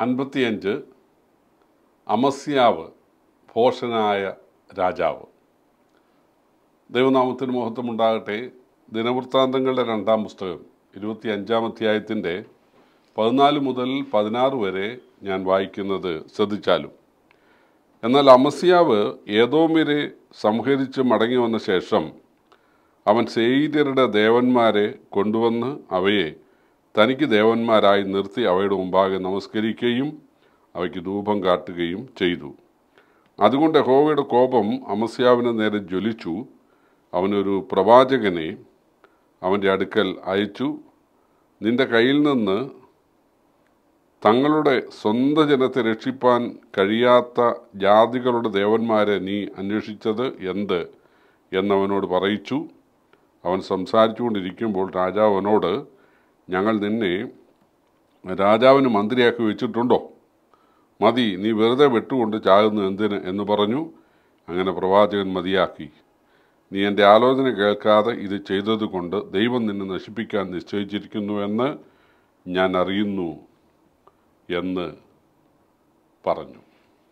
അൻപത്തിയഞ്ച് അമസ്യാവ് ഭോഷനായ രാജാവ് ദൈവനാമത്തിന് മഹത്വമുണ്ടാകട്ടെ ദിനവൃത്താന്തങ്ങളുടെ രണ്ടാം പുസ്തകം ഇരുപത്തി അഞ്ചാം അധ്യായത്തിൻ്റെ പതിനാല് മുതൽ പതിനാറ് വരെ ഞാൻ വായിക്കുന്നത് ശ്രദ്ധിച്ചാലും എന്നാൽ അമസ്യാവ് ഏതോമിരെ സംഹരിച്ച് മടങ്ങി വന്ന ശേഷം അവൻ സെയ്തരുടെ ദേവന്മാരെ കൊണ്ടുവന്ന് അവയെ തനിക്ക് ദേവന്മാരായി നിർത്തി അവയുടെ മുമ്പാകെ നമസ്കരിക്കുകയും അവയ്ക്ക് ധൂപം കാട്ടുകയും ചെയ്തു അതുകൊണ്ട് യഹോവയുടെ കോപം അമസ്യാവിന് നേരെ ജ്വലിച്ചു അവനൊരു പ്രവാചകനെ അവൻ്റെ അടുക്കൽ അയച്ചു നിന്റെ കയ്യിൽ നിന്ന് തങ്ങളുടെ സ്വന്തം ജനത്തെ രക്ഷിപ്പാൻ കഴിയാത്ത ജാതികളുടെ ദേവന്മാരെ നീ അന്വേഷിച്ചത് എന്ത് എന്നവനോട് പറയിച്ചു അവൻ സംസാരിച്ചുകൊണ്ടിരിക്കുമ്പോൾ രാജാവ് അവനോട് ഞങ്ങൾ നിന്നെ രാജാവിന് മന്ത്രിയാക്കി വെച്ചിട്ടുണ്ടോ മതി നീ വെറുതെ വെട്ടുകൊണ്ട് ചാകുന്നു എന്തിന് എന്ന് പറഞ്ഞു അങ്ങനെ പ്രവാചകൻ മതിയാക്കി നീ എൻ്റെ ആലോചന കേൾക്കാതെ ഇത് ചെയ്തതുകൊണ്ട് ദൈവം നിന്നെ നശിപ്പിക്കാൻ നിശ്ചയിച്ചിരിക്കുന്നുവെന്ന് ഞാൻ അറിയുന്നു എന്ന് പറഞ്ഞു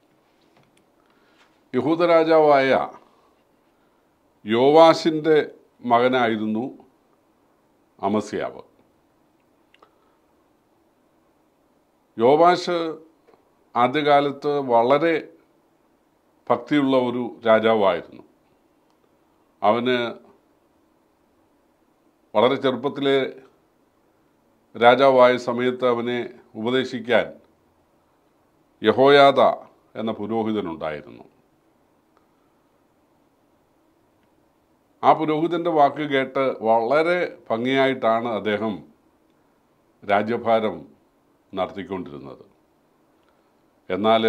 യഹൂദരാജാവായ യോവാശിൻ്റെ മകനായിരുന്നു അമസ്യാവ് യോവാശ് ആദ്യകാലത്ത് വളരെ ഭക്തിയുള്ള ഒരു രാജാവായിരുന്നു അവന് വളരെ ചെറുപ്പത്തിലെ രാജാവായ സമയത്ത് അവനെ ഉപദേശിക്കാൻ യഹോയാദ എന്ന പുരോഹിതനുണ്ടായിരുന്നു ആ പുരോഹിതൻ്റെ വാക്ക് കേട്ട് വളരെ ഭംഗിയായിട്ടാണ് അദ്ദേഹം രാജ്യഭാരം നടത്തിക്കൊണ്ടിരുന്നത് എന്നാൽ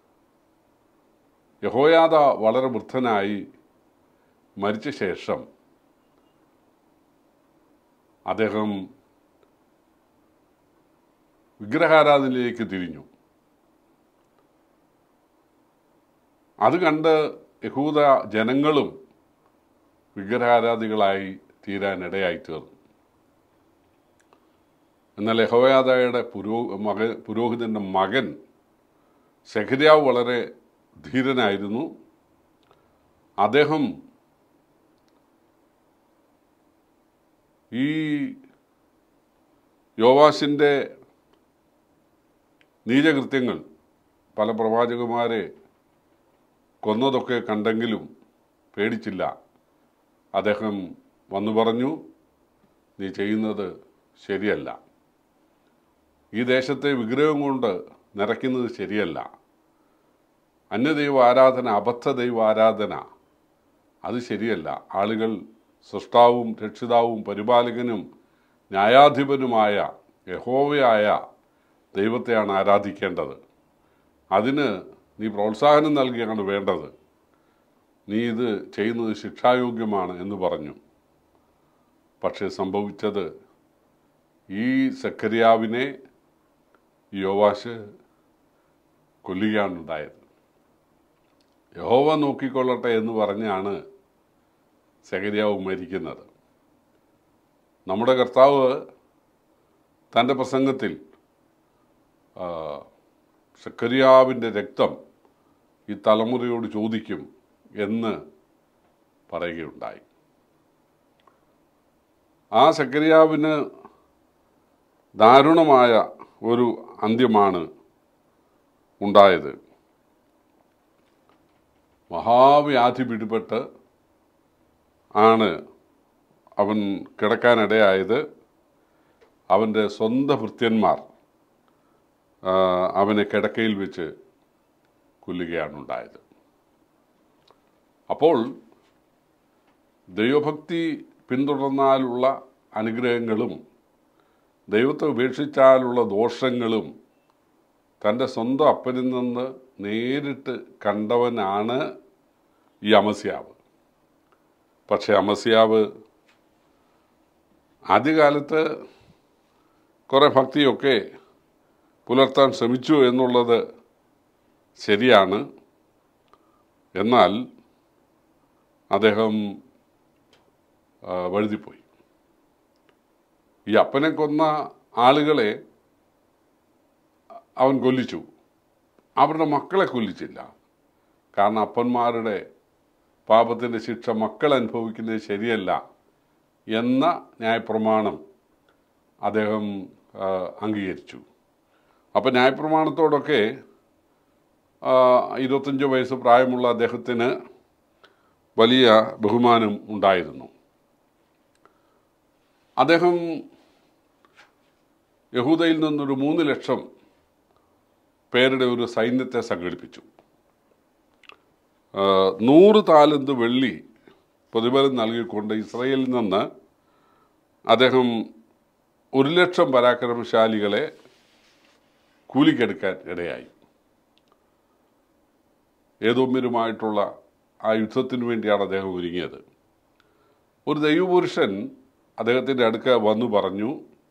യഹോയാദ വളരെ വൃദ്ധനായി മരിച്ച ശേഷം അദ്ദേഹം വിഗ്രഹാരാധനയിലേക്ക് തിരിഞ്ഞു അത് കണ്ട് യഹൂദ ജനങ്ങളും വിഗ്രഹാരാധികളായി തീരാനിടയായി തീർന്നു എന്നാൽ യഹോയാദയുടെ പുരോ മക പുരോഹിതൻ്റെ മകൻ സെഖര്യാവ് വളരെ ധീരനായിരുന്നു അദ്ദേഹം ഈ യോവാസിൻ്റെ നീചകൃത്യങ്ങൾ പല പ്രവാചകന്മാരെ കൊന്നതൊക്കെ കണ്ടെങ്കിലും പേടിച്ചില്ല അദ്ദേഹം വന്നു പറഞ്ഞു നീ ചെയ്യുന്നത് ശരിയല്ല ഈ ദേശത്തെ വിഗ്രഹം കൊണ്ട് നിറയ്ക്കുന്നത് ശരിയല്ല അന്യദൈവ ആരാധന അബദ്ധ ദൈവ ആരാധന അത് ശരിയല്ല ആളുകൾ സൃഷ്ടാവും രക്ഷിതാവും പരിപാലകനും ന്യായാധിപനുമായ യഹോവയായ ദൈവത്തെയാണ് ആരാധിക്കേണ്ടത് അതിന് നീ പ്രോത്സാഹനം നൽകിയാണ് വേണ്ടത് നീ ഇത് ചെയ്യുന്നത് ശിക്ഷായോഗ്യമാണ് എന്ന് പറഞ്ഞു പക്ഷേ സംഭവിച്ചത് ഈ സക്കരിയാവിനെ യോവാശ് കൊല്ലുകയാണുണ്ടായത് യഹോവ നോക്കിക്കൊള്ളട്ടെ എന്ന് പറഞ്ഞാണ് സകരിയാവ് മരിക്കുന്നത് നമ്മുടെ കർത്താവ് തൻ്റെ പ്രസംഗത്തിൽ സക്കരിയാവിൻ്റെ രക്തം ഈ തലമുറയോട് ചോദിക്കും എന്ന് പറയുകയുണ്ടായി ആ സക്കരിയാവിന് ദാരുണമായ ഒരു അന്ത്യമാണ് ഉണ്ടായത് മഹാവ്യാധി പിടിപെട്ട് ആണ് അവൻ കിടക്കാനിടയായത് അവൻ്റെ സ്വന്തം ഭൃത്യന്മാർ അവനെ കിടക്കയിൽ വെച്ച് കൊല്ലുകയാണ് ഉണ്ടായത് അപ്പോൾ ദൈവഭക്തി പിന്തുടർന്നാലുള്ള അനുഗ്രഹങ്ങളും ദൈവത്തെ ഉപേക്ഷിച്ചാലുള്ള ദോഷങ്ങളും തൻ്റെ സ്വന്തം അപ്പനിൽ നിന്ന് നേരിട്ട് കണ്ടവനാണ് ഈ അമസ്യാവ് പക്ഷേ അമസ്യാവ് ആദ്യകാലത്ത് കുറേ ഭക്തിയൊക്കെ പുലർത്താൻ ശ്രമിച്ചു എന്നുള്ളത് ശരിയാണ് എന്നാൽ അദ്ദേഹം ആ, വഴുതിപ്പോയി ഈ അപ്പനെ കൊന്ന ആളുകളെ അവൻ കൊല്ലിച്ചു അവരുടെ മക്കളെ കൊല്ലിച്ചില്ല കാരണം അപ്പന്മാരുടെ പാപത്തിൻ്റെ ശിക്ഷ മക്കൾ അനുഭവിക്കുന്നത് ശരിയല്ല എന്ന ന്യായപ്രമാണം അദ്ദേഹം ആ, അംഗീകരിച്ചു അപ്പം ന്യായപ്രമാണത്തോടൊക്കെ ആ, ഇരുപത്തഞ്ച് വയസ്സ് പ്രായമുള്ള അദ്ദേഹത്തിന് വലിയ ബഹുമാനം ഉണ്ടായിരുന്നു അദ്ദേഹം യഹൂദയിൽ നിന്നൊരു മൂന്ന് ലക്ഷം പേരുടെ ഒരു സൈന്യത്തെ സംഘടിപ്പിച്ചു ആ, നൂറ് താലന്ത് വെള്ളി പ്രതിഫലം നൽകിക്കൊണ്ട് ഇസ്രയേലിൽ നിന്ന് അദ്ദേഹം ഒരു ലക്ഷം പരാക്രമശാലികളെ കൂലിക്കെടുക്കാൻ ഇടയായി ഏതോമ്യരുമായിട്ടുള്ള ആ യുദ്ധത്തിന് വേണ്ടിയാണ് അദ്ദേഹം ഒരുങ്ങിയത് ഒരു ദൈവപുരുഷൻ അദ്ദേഹത്തിൻ്റെ അടുക്ക വന്നു പറഞ്ഞു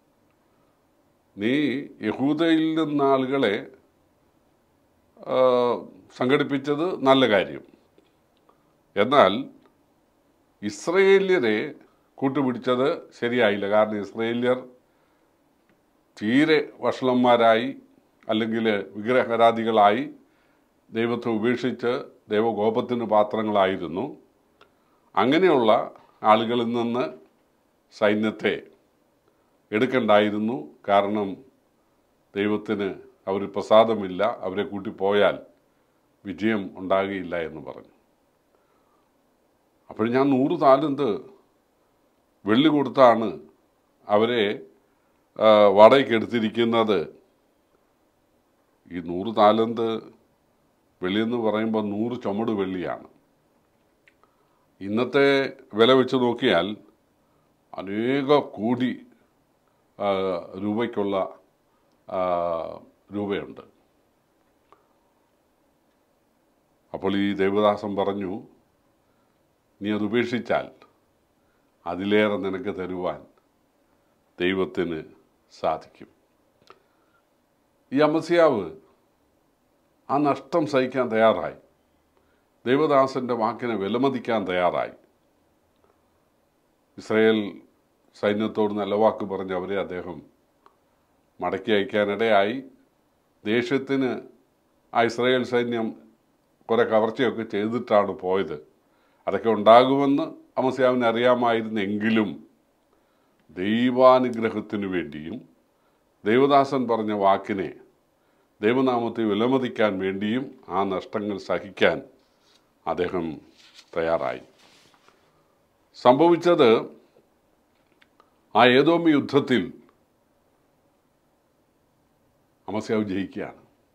നീ യഹൂദയിൽ നിന്ന് ആളുകളെ ആ, സംഘടിപ്പിച്ചത് നല്ല കാര്യം എന്നാൽ ഇസ്രയേല്യരെ കൂട്ടുപിടിച്ചത് ശരിയായില്ല കാരണം ഇസ്രയേല്യർ തീരെ വഷളന്മാരായി അല്ലെങ്കിൽ വിഗ്രഹാരാധികളായി ദൈവത്തെ ഉപേക്ഷിച്ച് ദൈവകോപത്തിന് പാത്രങ്ങളായിരുന്നു അങ്ങനെയുള്ള ആളുകളിൽ നിന്ന് സൈന്യത്തെ എടുക്കണ്ടായിരുന്നു കാരണം ദൈവത്തിന് അവർ പ്രസാദമില്ല അവരെ കൂട്ടിപ്പോയാൽ വിജയം ഉണ്ടാകുകയില്ല എന്ന് പറഞ്ഞു അപ്പോൾ ഞാൻ നൂറ് താലന്ത് വെള്ളി കൊടുത്താണ് അവരെ ആ, വാടകയ്ക്ക് എടുത്തിരിക്കുന്നത് ഈ നൂറ് താലന്ത് വെള്ളിയെന്ന് പറയുമ്പോൾ നൂറ് ചുമട് വെള്ളിയാണ് ഇന്നത്തെ വില വെച്ച് നോക്കിയാൽ അനേക കോടി ആ, രൂപയ്ക്കുള്ള ആ, രൂപയുണ്ട് അപ്പോൾ ഈ ദേവദാസൻ പറഞ്ഞു നീ അത് ഉപേക്ഷിച്ചാൽ അതിലേറെ നിനക്ക് തരുവാൻ ദൈവത്തിന് സാധിക്കും ഈ അമസ്യാവ് ആ നഷ്ടം സഹിക്കാൻ തയ്യാറായി ദൈവദാസന്റെ വാക്കിനെ വിലമതിക്കാൻ തയ്യാറായി ഇസ്രയേൽ സൈന്യത്തോട് നല്ല വാക്ക് പറഞ്ഞ് അവരെ അദ്ദേഹം മടക്കി അയക്കാനിടയായി ദേഷ്യത്തിന് ആ ഇസ്രയേൽ സൈന്യം കുറെ കവർച്ചയൊക്കെ ചെയ്തിട്ടാണ് പോയത് അതൊക്കെ ഉണ്ടാകുമെന്ന് അമസ്യാവിന് അറിയാമായിരുന്നെങ്കിലും ദൈവാനുഗ്രഹത്തിനു വേണ്ടിയും ദൈവദാസൻ പറഞ്ഞ വാക്കിനെ ദൈവനാമത്തെ വിലമതിക്കാൻ വേണ്ടിയും ആ നഷ്ടങ്ങൾ സഹിക്കാൻ അദ്ദേഹം തയ്യാറായി സംഭവിച്ചത് ആ ഏതോമി യുദ്ധത്തിൽ അമസ്യാവ് ജയിക്കുകയാണ്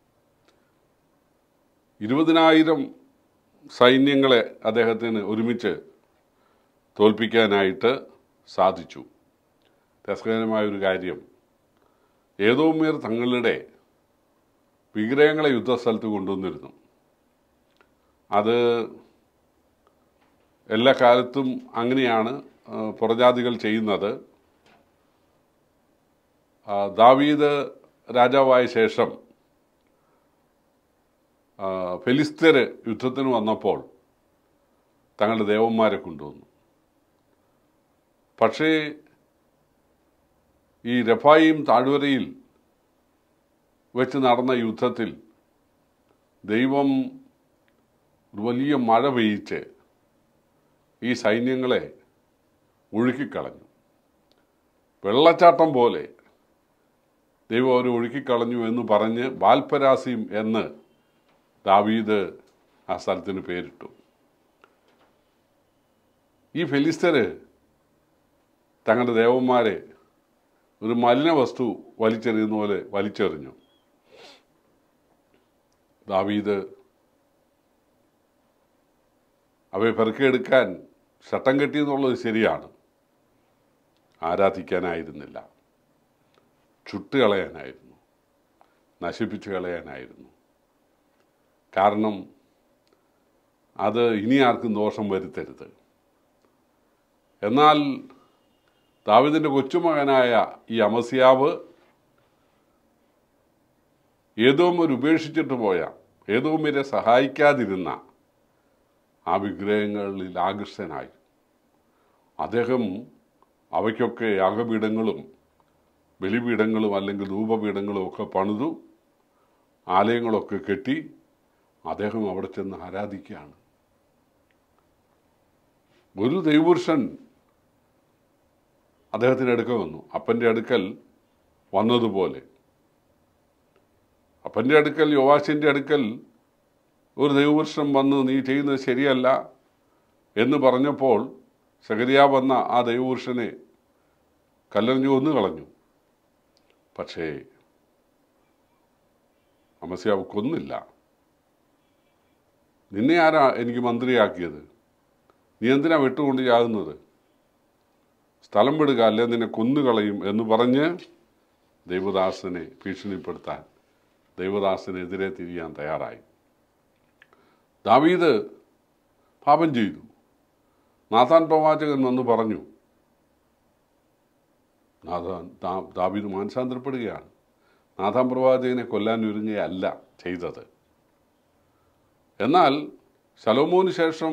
ഇരുപതിനായിരം സൈന്യങ്ങളെ അദ്ദേഹത്തിന് ഒരുമിച്ച് തോൽപ്പിക്കാനായിട്ട് സാധിച്ചു രസകരമായ ഒരു കാര്യം ഏതോമിയർ തങ്ങളുടെ വിഗ്രഹങ്ങളെ യുദ്ധസ്ഥലത്ത് കൊണ്ടുവന്നിരുന്നു അത് എല്ലാ കാലത്തും അങ്ങനെയാണ് ആ, പുറജാതികൾ ചെയ്യുന്നത് ആ, ദാവീദ് രാജാവായ ശേഷം ആ, ഫെലിസ്തീര് യുദ്ധത്തിന് വന്നപ്പോൾ തങ്ങളുടെ ദേവന്മാരെ കൊണ്ടുവന്നു പക്ഷേ ഈ രഫായിം താഴ്വരയിൽ വെച്ച് നടന്ന യുദ്ധത്തിൽ ദൈവം ഒരു വലിയ മഴ പെയ്യിച്ച് ഈ സൈന്യങ്ങളെ ഒഴുക്കിക്കളഞ്ഞു വെള്ളച്ചാട്ടം പോലെ ദൈവം അവരെ ഒഴുക്കിക്കളഞ്ഞു എന്ന് പറഞ്ഞ് ബാൽപരാസിം എന്ന് ദാവീദ് ആ സ്ഥലത്തിന് പേരിട്ടു ഈ ഫെലിസ്തര് തങ്ങളുടെ ദേവന്മാരെ ഒരു മലിന വസ്തു വലിച്ചെറിയുന്ന പോലെ വലിച്ചെറിഞ്ഞു ദാവീദ് അവയെ പെറുക്കിയെടുക്കാൻ ചട്ടം കെട്ടി എന്നുള്ളത് ശരിയാണ് ആരാധിക്കാനായിരുന്നില്ല ചുട്ട് കളയാനായിരുന്നു നശിപ്പിച്ചു കളയാനായിരുന്നു കാരണം അത് ഇനി ആർക്കും ദോഷം വരുത്തരുത് എന്നാൽ ദാവിദിൻ്റെ കൊച്ചുമകനായ ഈ അമസ്യാവ് ഏതോമർ ഉപേക്ഷിച്ചിട്ട് പോയ ഏതോമരെ സഹായിക്കാതിരുന്ന ആ വിഗ്രഹങ്ങളിൽ ആകർഷനായി അദ്ദേഹം അവയ്ക്കൊക്കെ യാഗപീഠങ്ങളും ബലിപീഠങ്ങളും അല്ലെങ്കിൽ ധൂപപീഠങ്ങളും ഒക്കെ പണിതു ആലയങ്ങളൊക്കെ കെട്ടി അദ്ദേഹം അവിടെ ചെന്ന് ആരാധിക്കുകയാണ് ഒരു ദൈവപുരുഷൻ അദ്ദേഹത്തിൻ്റെ അടുക്കൽ വന്നു അപ്പൻ്റെ അടുക്കൽ വന്നതുപോലെ അപ്പൻ്റെ അടുക്കൽ യോവാശിൻ്റെ അടുക്കൽ ഒരു ദൈവപുരുഷൻ വന്ന് നീ ചെയ്യുന്നത് ശരിയല്ല എന്ന് പറഞ്ഞപ്പോൾ സഗരിയ വന്ന ആ ദൈവപുരുഷനെ കല്ലെറിഞ്ഞു കൊന്നു കളഞ്ഞു പക്ഷേ അമസ്യാവ് കൊന്നില്ല നിന്നെ ആരാ എനിക്ക് മന്ത്രിയാക്കിയത് നീ എന്തിനാ വെട്ടുകൊണ്ട് ചാകുന്നത് സ്ഥലം വിടുക അല്ലെ നിന്നെ കൊന്നുകളയും എന്ന് പറഞ്ഞ് ദൈവദാസനെ ഭീഷണിപ്പെടുത്താൻ ദൈവദാസനെതിരെ തിരിയാൻ തയ്യാറായി ദാവീദ് പാപം ചെയ്തു നാഥാൻ പ്രവാചകൻ വന്ന് പറഞ്ഞു നാഥാൻ ദാ- ദാവീദ് മാനസാന്തരപ്പെടുകയാണ് നാഥാൻ പ്രവാചകനെ കൊല്ലാൻ ഒരുങ്ങുകയല്ല ചെയ്തത് എന്നാൽ ശലോമോന് ശേഷം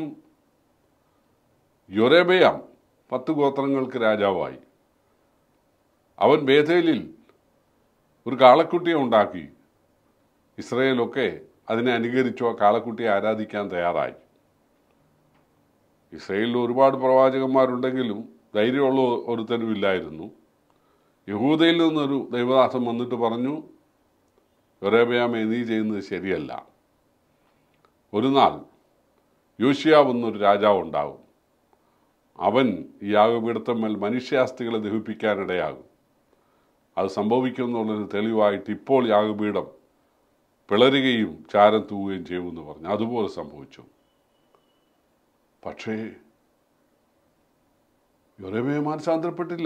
യൊരേബയാം പത്ത് ഗോത്രങ്ങൾക്ക് രാജാവായി അവൻ ബേഥേലിൽ ഒരു കാളക്കുട്ടിയെ ഉണ്ടാക്കി ഇസ്രയേലൊക്കെ അതിനെ അനുകരിച്ചോ കാളക്കുട്ടിയെ ആരാധിക്കാൻ തയ്യാറായി ഇസ്രയേലിൽ ഒരുപാട് പ്രവാചകന്മാരുണ്ടെങ്കിലും ധൈര്യമുള്ള ഒരുത്തനും ഇല്ലായിരുന്നു യഹൂദയിൽ നിന്നൊരു ദൈവദാസൻ വന്നിട്ട് പറഞ്ഞു യൊരേബയാമേ നീ ചെയ്യുന്നത് ശരിയല്ല ഒരു നാൾ യോശിയാവ് എന്നൊരു രാജാവ് ഉണ്ടാവും അവൻ ഈ യാഗപീഠത്തമ്മൽ മനുഷ്യാസ്തികളെ ദഹിപ്പിക്കാനിടയാകും അത് സംഭവിക്കുമെന്നുള്ളൊരു തെളിവായിട്ട് ഇപ്പോൾ യാഗപീഠം പിളരുകയും ചാരം തൂവുകയും ചെയ്യുമെന്ന് പറഞ്ഞു അതുപോലെ സംഭവിച്ചു പക്ഷേ യൊരമേ മാനസാന്തരപ്പെട്ടില്ല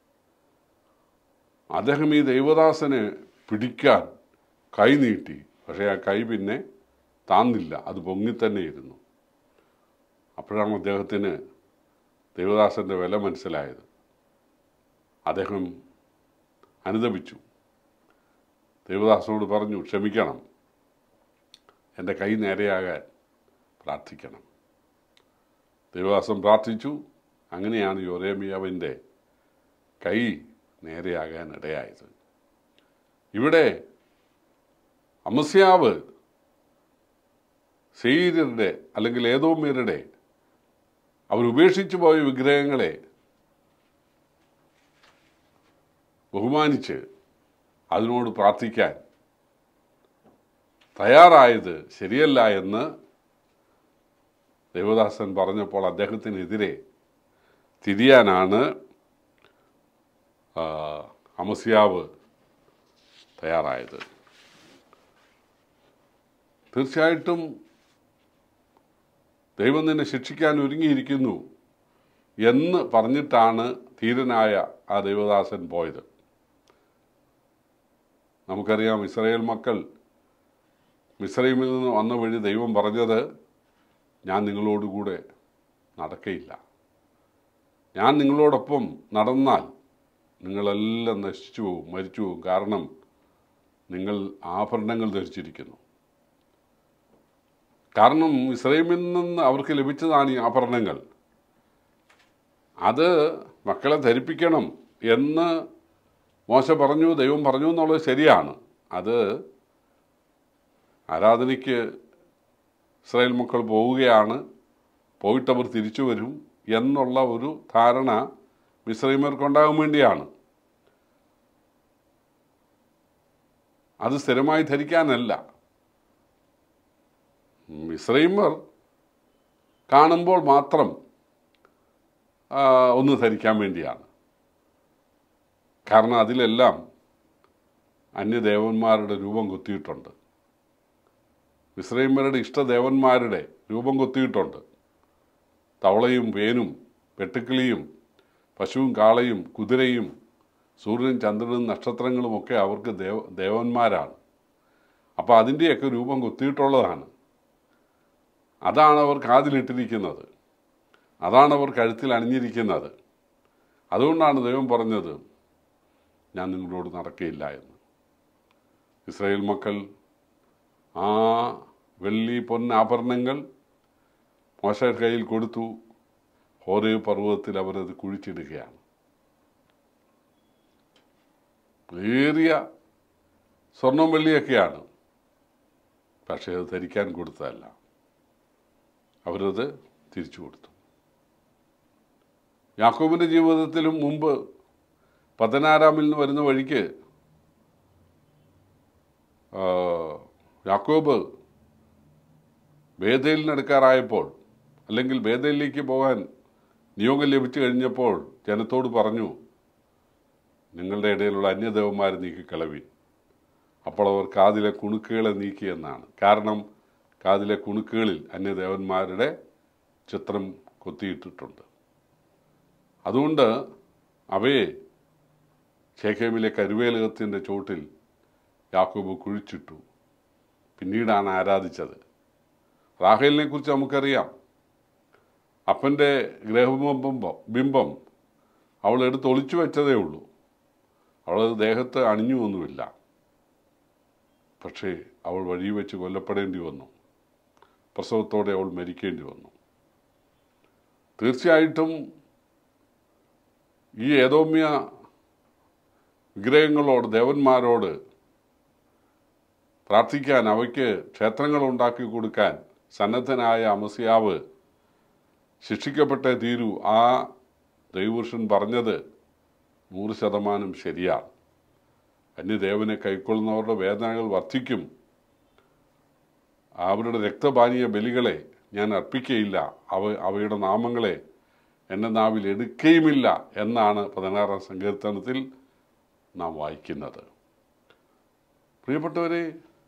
അദ്ദേഹം ഈ ദൈവദാസനെ പിടിക്കാൻ കൈ നീട്ടി പക്ഷേ ആ കൈ പിന്നെ താന്നില്ല അത് പൊങ്ങിത്തന്നെ ഇരുന്നു അപ്പോഴാണ് അദ്ദേഹത്തിന് ദൈവദാസന്റെ വില മനസ്സിലായത് അദ്ദേഹം അനുദപിച്ചു ദേവദാസനോട് പറഞ്ഞു ക്ഷമിക്കണം എൻ്റെ കൈ നേരെയാകാൻ പ്രാർത്ഥിക്കണം ദേവദാസൻ പ്രാർത്ഥിച്ചു അങ്ങനെയാണ് യൊരേമിയാവിൻ്റെ കൈ നേരെയാകാൻ ഇടയായത് ഇവിടെ അമസ്യാവ് സെയ്യരുടെ അല്ലെങ്കിൽ ഏതോമ്യരുടെ അവർ ഉപേക്ഷിച്ചു പോയ വിഗ്രഹങ്ങളെ ബഹുമാനിച്ച് അതിനോട് പ്രാർത്ഥിക്കാൻ തയ്യാറായത് ശരിയല്ല എന്ന് ദേവദാസൻ പറഞ്ഞപ്പോൾ അദ്ദേഹത്തിനെതിരെ തിരിയാനാണ് ആ, അമസ്യാവ് തയ്യാറായത് തീർച്ചയായിട്ടും ദൈവം നിന്നെ ശിക്ഷിക്കാൻ ഒരുങ്ങിയിരിക്കുന്നു എന്ന് പറഞ്ഞിട്ടാണ് ധീരനായ ആ ദൈവദാസൻ പോയത് നമുക്കറിയാം ഇസ്രായേൽ മക്കൾ മിസ്രൈമിൽ നിന്ന് വന്ന വഴി ദൈവം പറഞ്ഞത് ഞാൻ നിങ്ങളോടുകൂടെ നടക്കയില്ല ഞാൻ നിങ്ങളോടൊപ്പം നടന്നാൽ നിങ്ങളെല്ലാം നശിച്ചു പോകും മരിച്ചു പോകും കാരണം നിങ്ങൾ ആഭരണങ്ങൾ ധരിച്ചിരിക്കുന്നു കാരണം ഇസ്രൈമിൽ നിന്ന് അവർക്ക് ലഭിച്ചതാണ് ഈ ആഭരണങ്ങൾ അത് മക്കളെ ധരിപ്പിക്കണം എന്ന് മോശ പറഞ്ഞു ദൈവം പറഞ്ഞു എന്നുള്ളത് ശരിയാണ് അത് ആരാധനയ്ക്ക് ഇസ്രായേൽ മക്കൾ പോവുകയാണ് പോയിട്ടവർ തിരിച്ചു വരും എന്നുള്ള ഒരു ധാരണ മിശ്രൈമർക്കുണ്ടാകാൻ വേണ്ടിയാണ് അത് സ്ഥിരമായി ധരിക്കാനല്ല മിശ്രൈമർ കാണുമ്പോൾ മാത്രം ആ, ഒന്ന് ധരിക്കാൻ വേണ്ടിയാണ് കാരണം അതിലെല്ലാം അന്യദേവന്മാരുടെ രൂപം കൊത്തിയിട്ടുണ്ട് മിശ്രൈമരുടെ ഇഷ്ടദേവന്മാരുടെ രൂപം കൊത്തിയിട്ടുണ്ട് തവളയും വേനും വെട്ടുക്കിളിയും പശുവും കാളയും കുതിരയും സൂര്യനും ചന്ദ്രനും നക്ഷത്രങ്ങളും ഒക്കെ അവർക്ക് ദേവ ദേവന്മാരാണ് അപ്പോൾ അതിൻ്റെയൊക്കെ രൂപം കൊത്തിയിട്ടുള്ളതാണ് അതാണ് അവർ കാതിലിട്ടിരിക്കുന്നത് അതാണ് അവർ കഴുത്തിൽ അണിഞ്ഞിരിക്കുന്നത് അതുകൊണ്ടാണ് ദൈവം പറഞ്ഞത് ഞാൻ നിങ്ങളോട് നടക്കുകയില്ല എന്ന് ഇസ്രായേൽ മക്കൾ ആ വെള്ളി പൊന്നാഭരണങ്ങൾ മോശ കയ്യിൽ കൊടുത്തു ഹോരേ പർവ്വതത്തിൽ അവരത് കുഴിച്ചിടുകയാണ് ഏറിയ സ്വർണം വെള്ളിയൊക്കെയാണ് പക്ഷേ അത് ധരിക്കാൻ കൊടുത്തതല്ല അവരത് തിരിച്ചു കൊടുത്തു യാക്കോബിൻ്റെ ജീവിതത്തിലും മുമ്പ് പതിനാറാമിൽ നിന്ന് വരുന്ന വഴിക്ക് ആ, യാക്കോബ് ബേദയിലിനടുക്കാറായപ്പോൾ അല്ലെങ്കിൽ ബേദയിലേക്ക് പോകാൻ നിയോഗം ലഭിച്ചു കഴിഞ്ഞപ്പോൾ ജനത്തോട് പറഞ്ഞു നിങ്ങളുടെ ഇടയിലുള്ള അന്യദേവന്മാരെ നീക്കിക്കളവി അപ്പോൾ അവർ കാതിലെ കുണുക്കുകളെ നീക്കിയെന്നാണ് കാരണം കാതിലെ കുണുക്കുകളിൽ അന്യദേവന്മാരുടെ ചിത്രം കൊത്തിയിട്ടിട്ടുണ്ട് അതുകൊണ്ട് അവയെ ഷേഖേമിലെ കരുവേലകത്തിൻ്റെ ചോട്ടിൽ യാക്കോബ് കുഴിച്ചിട്ടു പിന്നീടാണ് ആരാധിച്ചത് റാഹേലിനെ കുറിച്ച് നമുക്കറിയാം അപ്പൻ്റെ ഗ്രഹബിംബം ബിംബം അവൾ എടുത്ത് ഒളിച്ചു വെച്ചതേ ഉള്ളൂ അവളത് ദേഹത്ത് അണിഞ്ഞുവൊന്നുമില്ല പക്ഷേ അവൾ വഴി വെച്ച് കൊല്ലപ്പെടേണ്ടി വന്നു പ്രസവത്തോടെ അവൾ മരിക്കേണ്ടി വന്നു തീർച്ചയായിട്ടും ഈ ഏതോമ്യ വിഗ്രഹങ്ങളോട് ദേവന്മാരോട് പ്രാർത്ഥിക്കാൻ അവയ്ക്ക് ക്ഷേത്രങ്ങൾ ഉണ്ടാക്കി കൊടുക്കാൻ സന്നദ്ധനായ അമസിയാവ് ശിക്ഷിക്കപ്പെട്ടേ തീരൂ ആ ദൈവപുരുഷൻ പറഞ്ഞത് നൂറ് ശതമാനം ശരിയാണ് അന്യദേവനെ കൈക്കൊള്ളുന്നവരുടെ വേദനകൾ വർദ്ധിക്കും അവരുടെ രക്തപാനീയ ബലികളെ ഞാൻ അർപ്പിക്കയില്ല അവ അവയുടെ നാമങ്ങളെ എൻ്റെ നാവിൽ എടുക്കുകയുമില്ല എന്നാണ് പതിനാറാം സങ്കീർത്തനത്തിൽ നാം വായിക്കുന്നത് പ്രിയപ്പെട്ടവരെ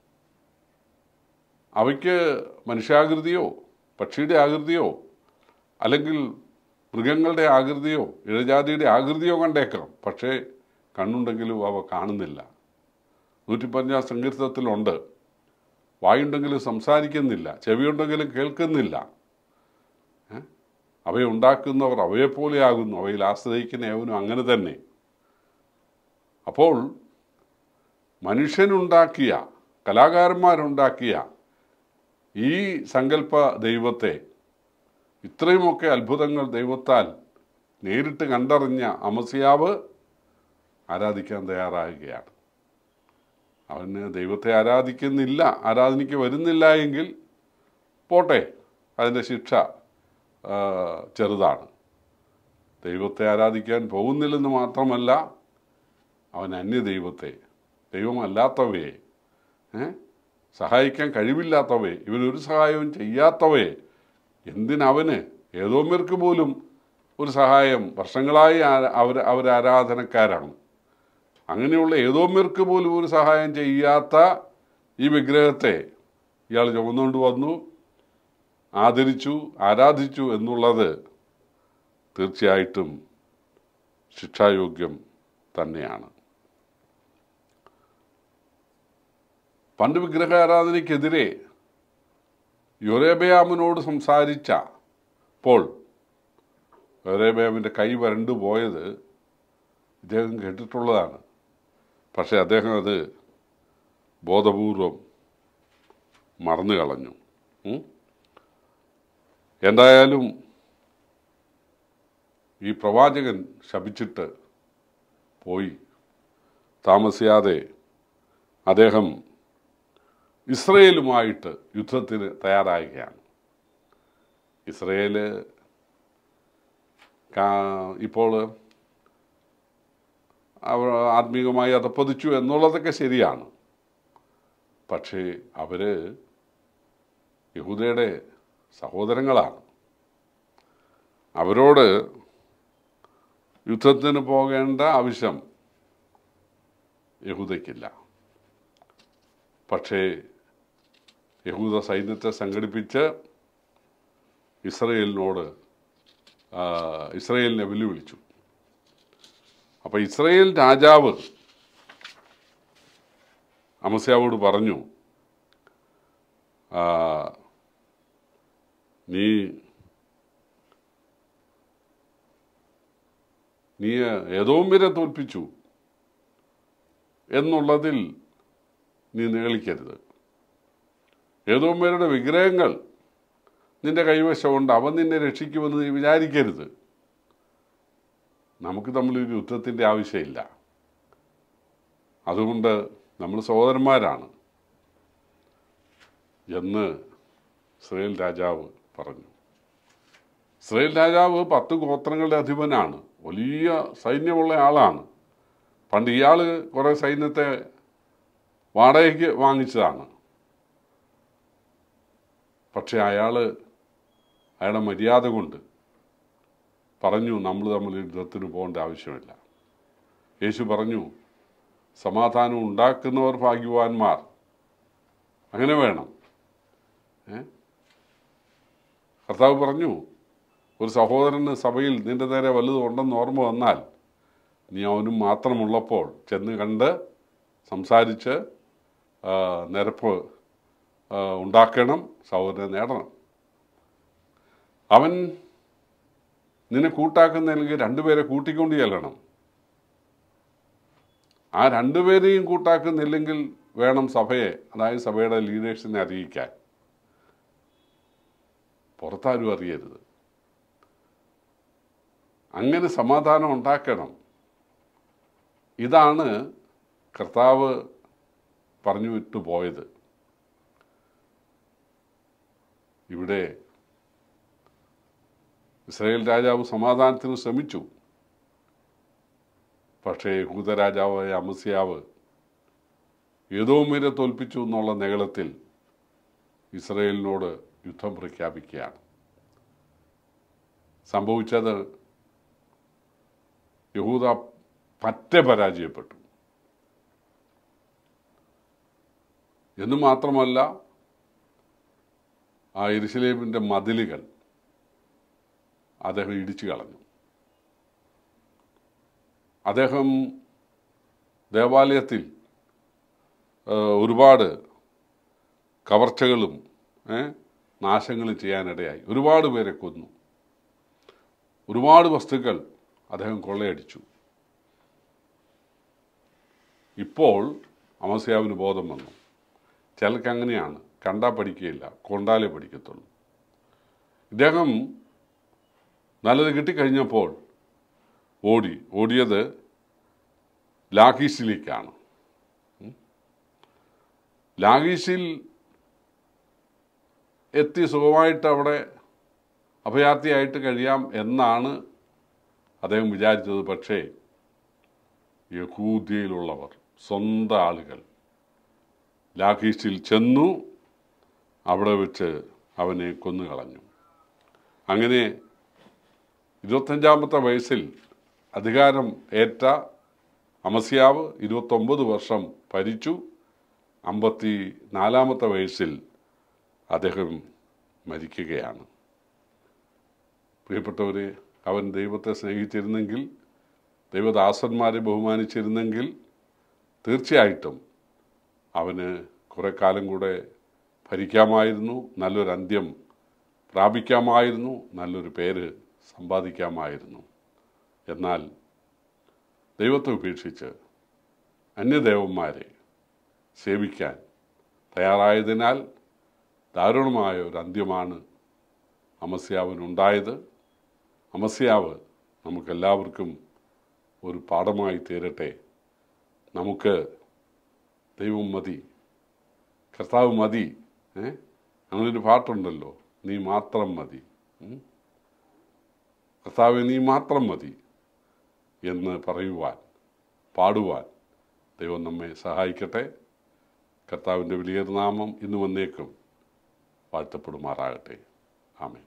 അവയ്ക്ക് മനുഷ്യാകൃതിയോ പക്ഷിയുടെ ആകൃതിയോ അല്ലെങ്കിൽ മൃഗങ്ങളുടെ ആകൃതിയോ ഇഴജാതിയുടെ ആകൃതിയോ കണ്ടേക്കാം പക്ഷേ കണ്ണുണ്ടെങ്കിലും അവ കാണുന്നില്ല നൂറ്റിപ്പഞ്ചാം സങ്കീർത്തത്തിലുണ്ട് വായുണ്ടെങ്കിലും സംസാരിക്കുന്നില്ല ചെവിയുണ്ടെങ്കിലും കേൾക്കുന്നില്ല ഏ? അവയെ ഉണ്ടാക്കുന്നവർ അവയെപ്പോലെയാകുന്നു അവയിൽ ആശ്രയിക്കുന്ന ഏവനും അങ്ങനെ തന്നെ അപ്പോൾ മനുഷ്യനുണ്ടാക്കിയ കലാകാരന്മാരുണ്ടാക്കിയ ഈ സങ്കല്പ ദൈവത്തെ ഇത്രയുമൊക്കെ അത്ഭുതങ്ങൾ ദൈവത്താൽ നേരിട്ട് കണ്ടറിഞ്ഞ അമസിയാവ് ആരാധിക്കാൻ തയ്യാറാകുകയാണ് അവന് ദൈവത്തെ ആരാധിക്കുന്നില്ല ആരാധനയ്ക്ക് വരുന്നില്ല എങ്കിൽ പോട്ടെ അതിൻ്റെ ശിക്ഷ ആ, ചെറുതാണ് ദൈവത്തെ ആരാധിക്കാൻ പോകുന്നില്ലെന്ന് മാത്രമല്ല അവൻ അന്യദൈവത്തെ ദൈവമല്ലാത്തവയെ ഏ? സഹായിക്കാൻ കഴിവില്ലാത്തവയെ ഇവനൊരു സഹായവും ചെയ്യാത്തവയെ എന്തിനവന് ഏതോമ്യർക്ക് പോലും ഒരു സഹായം വർഷങ്ങളായി ആ- അവർ അവർ ആരാധനക്കാരാണ് അങ്ങനെയുള്ള ഏതോമ്യർക്ക് പോലും ഒരു സഹായം ചെയ്യാത്ത ഈ വിഗ്രഹത്തെ ഇയാൾ ചുമന്നുകൊണ്ട് വന്നു ആദരിച്ചു ആരാധിച്ചു എന്നുള്ളത് തീർച്ചയായിട്ടും ശിക്ഷായോഗ്യം തന്നെയാണ് പണ്ട് വിഗ്രഹാരാധനയ്ക്കെതിരെ യൊരേബയാമിനോട് സംസാരിച്ച പോൾ യൊരേബയാമിൻ്റെ കൈ വരണ്ടു പോയത് ഇദ്ദേഹം കേട്ടിട്ടുള്ളതാണ് പക്ഷേ അദ്ദേഹം അത് ബോധപൂർവം മറന്നു കളഞ്ഞു ഉം? എന്തായാലും ഈ പ്രവാചകൻ ശപിച്ചിട്ട് പോയി താമസിയാതെ അദ്ദേഹം ഇസ്രയേലുമായിട്ട് യുദ്ധത്തിന് തയ്യാറാകുകയാണ് ഇസ്രയേല് കാ- ഇപ്പോൾ അവർ ആത്മീകമായി അധപ്പതിച്ചു എന്നുള്ളതൊക്കെ ശരിയാണ് പക്ഷേ അവർ യഹൂദയുടെ സഹോദരങ്ങളാണ് അവരോട് യുദ്ധത്തിന് പോകേണ്ട ആവശ്യം യഹൂദയ്ക്കില്ല പക്ഷേ യഹൂദ സൈന്യത്തെ സംഘടിപ്പിച്ച് ഇസ്രയേലിനോട് ആ, ഇസ്രയേലിനെ വെല്ലുവിളിച്ചു അപ്പോൾ ഇസ്രയേൽ രാജാവ് അമസ്യാവോട് പറഞ്ഞു ആ, നീ നീ ഏതോമ്യരെ തോൽപ്പിച്ചു എന്നുള്ളതിൽ നീ നേളിക്കരുത് ഏതോമ്യരുടെ വിഗ്രഹങ്ങൾ നിന്റെ കൈവശമുണ്ട് അവൻ നിന്നെ രക്ഷിക്കുമെന്ന് നീ വിചാരിക്കരുത് നമുക്ക് തമ്മിലൊരു യുദ്ധത്തിൻ്റെ ആവശ്യമില്ല അതുകൊണ്ട് നമ്മൾ സഹോദരന്മാരാണ് എന്ന് ഇസ്രയേൽ രാജാവ് പറഞ്ഞു ഇസ്രയേൽ രാജാവ് പത്ത് ഗോത്രങ്ങളുടെ അധിപനാണ് വലിയ സൈന്യമുള്ള ആളാണ് പണ്ട് ഇയാൾ കുറേ സൈന്യത്തെ വാടകയ്ക്ക് വാങ്ങിച്ചതാണ് പക്ഷെ അയാൾ അയാളുടെ മര്യാദ കൊണ്ട് പറഞ്ഞു നമ്മൾ തമ്മിൽ യുദ്ധത്തിന് പോകേണ്ട ആവശ്യമില്ല യേശു പറഞ്ഞു സമാധാനം ഉണ്ടാക്കുന്നവർ ഭാഗ്യവാന്മാർ അങ്ങനെ വേണം ഏ കർത്താവ് പറഞ്ഞു ഒരു സഹോദരന് സഭയിൽ നിന്റെ നേരെ വലുത് ഉണ്ടെന്ന് ഓർമ്മ വന്നാൽ നീ അവനും മാത്രമുള്ളപ്പോൾ ചെന്ന് കണ്ട് സംസാരിച്ച് ആ, നിരപ്പ് ആ, ഉണ്ടാക്കണം സഹോദരനെ നേടണം അവൻ നിന്നെ കൂട്ടാക്കുന്നില്ലെങ്കിൽ രണ്ടുപേരെ കൂട്ടിക്കൊണ്ട് ചെല്ലണം ആ രണ്ടുപേരെയും കൂട്ടാക്കുന്നില്ലെങ്കിൽ വേണം സഭയെ അതായത് സഭയുടെ ലീഡേഴ്സിനെ അറിയിക്കാൻ പുറത്താരും അറിയരുത് അങ്ങനെ സമാധാനം ഉണ്ടാക്കണം ഇതാണ് കർത്താവ് പറഞ്ഞു വിട്ടു പോയത് ഇവിടെ ഇസ്രായേൽ രാജാവ് സമാധാനത്തിന് ശ്രമിച്ചു പക്ഷേ യഹൂദ രാജാവായ അമസ്യാവ് ഏതോമിരെ തോൽപ്പിച്ചു എന്നുള്ള നികളത്തിൽ ഇസ്രയേലിനോട് യുദ്ധം പ്രഖ്യാപിക്കുകയാണ് സംഭവിച്ചത് യഹൂദ പറ്റെ പരാജയപ്പെട്ടു എന്ന് മാത്രമല്ല ആ എരുസലേമിൻ്റെ മതിലുകൾ അദ്ദേഹം ഇടിച്ചു കളഞ്ഞു അദ്ദേഹം ദേവാലയത്തിൽ ആ, ഒരുപാട് കവർച്ചകളും ഏ, നാശങ്ങളും ചെയ്യാനിടയായി ഒരുപാട് പേരെ കൊന്നു ഒരുപാട് വസ്തുക്കൾ അദ്ദേഹം കൊള്ളയടിച്ചു ഇപ്പോൾ അമസ്യാവിന് ബോധം വന്നു ചിലർക്ക് അങ്ങനെയാണ് കണ്ടാൽ പഠിക്കുകയില്ല കൊണ്ടാലേ പഠിക്കത്തുള്ളൂ ഇദ്ദേഹം നല്ലത് കിട്ടിക്കഴിഞ്ഞപ്പോൾ ഓടി ഓടിയത് ലാഗീഷിലേക്കാണ് ഉം. ലാഗീഷിൽ എത്തി സുഖമായിട്ട് അവിടെ അഭയാർത്ഥിയായിട്ട് കഴിയാം എന്നാണ് അദ്ദേഹം വിചാരിച്ചത് പക്ഷേ യഹൂദിയയിലുള്ളവർ സ്വന്തം ആളുകൾ ലാഖീഷിൽ ചെന്നു അവിടെ വെച്ച് അവനെ കൊന്നുകളഞ്ഞു അങ്ങനെ ഇരുപത്തഞ്ചാമത്തെ വയസ്സിൽ അധികാരം ഏറ്റ അമസ്യാവ് ഇരുപത്തൊമ്പത് വർഷം ഭരിച്ചു അമ്പത്തി നാലാമത്തെ വയസ്സിൽ അദ്ദേഹം മരിക്കുകയാണ് പ്രിയപ്പെട്ടവരെ അവൻ ദൈവത്തെ സ്നേഹിച്ചിരുന്നെങ്കിൽ ദൈവദാസന്മാരെ ബഹുമാനിച്ചിരുന്നെങ്കിൽ തീർച്ചയായിട്ടും അവന് കുറെ കാലം കൂടെ ഭരിക്കാമായിരുന്നു നല്ലൊരു അന്ത്യം പ്രാപിക്കാമായിരുന്നു നല്ലൊരു പേര് സമ്പാദിക്കാമായിരുന്നു എന്നാൽ ദൈവത്തെ ഉപേക്ഷിച്ച് അന്യദേവന്മാരെ സേവിക്കാൻ തയ്യാറായതിനാൽ ദാരുണമായ ഒരു അന്ത്യമാണ് അമസ്യാവിനുണ്ടായത് അമസ്യാവ് നമുക്കെല്ലാവർക്കും ഒരു പാഠമായി തീരട്ടെ നമുക്ക് ദൈവം മതി കർത്താവ് മതി ഏ അങ്ങനൊരു പാട്ടുണ്ടല്ലോ നീ മാത്രം മതി ഉം. കർത്താവ് നീ മാത്രം മതി എന്ന് പറയുവാൻ പാടുവാൻ ദൈവം നമ്മെ സഹായിക്കട്ടെ കർത്താവിൻ്റെ വലിയ നാമം ഇന്ന് വന്നേക്കും വാഴ്ത്തപ്പെടുമാറാകട്ടെ ആമേൻ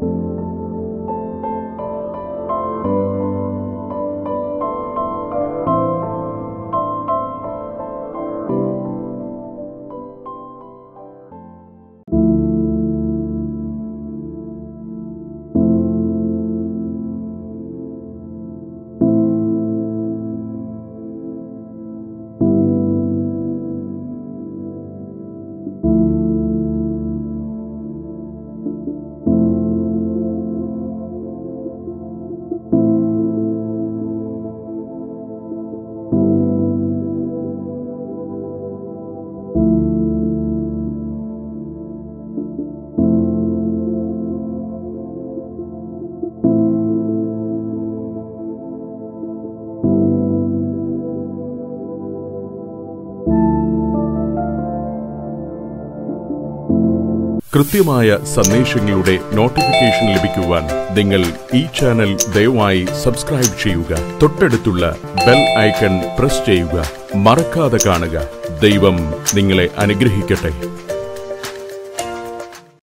കൃത്യമായ സന്ദേശങ്ങളുടെ നോട്ടിഫിക്കേഷൻ ലഭിക്കുവാൻ നിങ്ങൾ ഈ ചാനൽ ദയവായി സബ്സ്ക്രൈബ് ചെയ്യുക തൊട്ടടുത്തുള്ള ബെൽ ഐക്കൺ പ്രസ് ചെയ്യുക മറക്കാതെ കാണുക ദൈവം നിങ്ങളെ അനുഗ്രഹിക്കട്ടെ